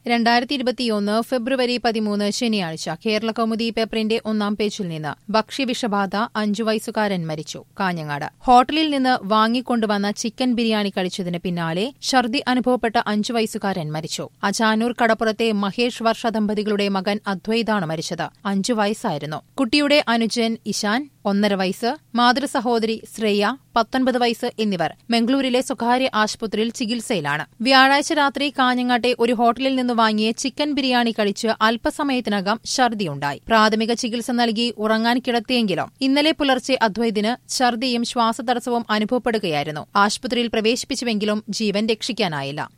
രണ്ടായിരത്തി ഇരുപത്തിയൊന്ന് ഫെബ്രുവരി പതിമൂന്ന് ശനിയാഴ്ച കേരള കൗമുദി പേപ്പറിന്റെ ഒന്നാം പേജിൽ നിന്ന് ഭക്ഷ്യവിഷബാധ അഞ്ചു വയസ്സുകാരൻ മരിച്ചു കാഞ്ഞങ്ങാട് ഹോട്ടലിൽ നിന്ന് വാങ്ങിക്കൊണ്ടുവന്ന ചിക്കൻ ബിരിയാണി കഴിച്ചതിന് പിന്നാലെ ഛർദി അനുഭവപ്പെട്ട അഞ്ചു വയസ്സുകാരൻ മരിച്ചു അജാനൂർ കടപ്പുറത്തെ മഹേഷ് വർഷ ദമ്പതികളുടെ മകൻ അദ്വൈതാണ് മരിച്ചത് അഞ്ചു വയസ്സായിരുന്നു കുട്ടിയുടെ അനുജൻ ഇശാൻ ഒന്നര വയസ്സ് മാതൃസഹോദരി ശ്രേയ പത്തൊൻപത് വയസ്സ് എന്നിവർ മംഗളൂരിലെ സ്വകാര്യ ആശുപത്രിയിൽ ചികിത്സയിലാണ് വ്യാഴാഴ്ച രാത്രി കാഞ്ഞങ്ങാട്ടെ ഒരു ഹോട്ടലിൽ നിന്ന് വാങ്ങിയ ചിക്കൻ ബിരിയാണി കഴിച്ച് അല്പസമയത്തിനകം ഛർദിയുണ്ടായി പ്രാഥമിക ചികിത്സ നൽകി ഉറങ്ങാൻ കിടത്തിയെങ്കിലും ഇന്നലെ പുലർച്ചെ അദ്വൈതിന് ഛർദിയും ശ്വാസതടസ്സവും അനുഭവപ്പെടുകയായിരുന്നു ആശുപത്രിയിൽ പ്രവേശിപ്പിച്ചുവെങ്കിലും ജീവൻ രക്ഷിക്കാനായില്ല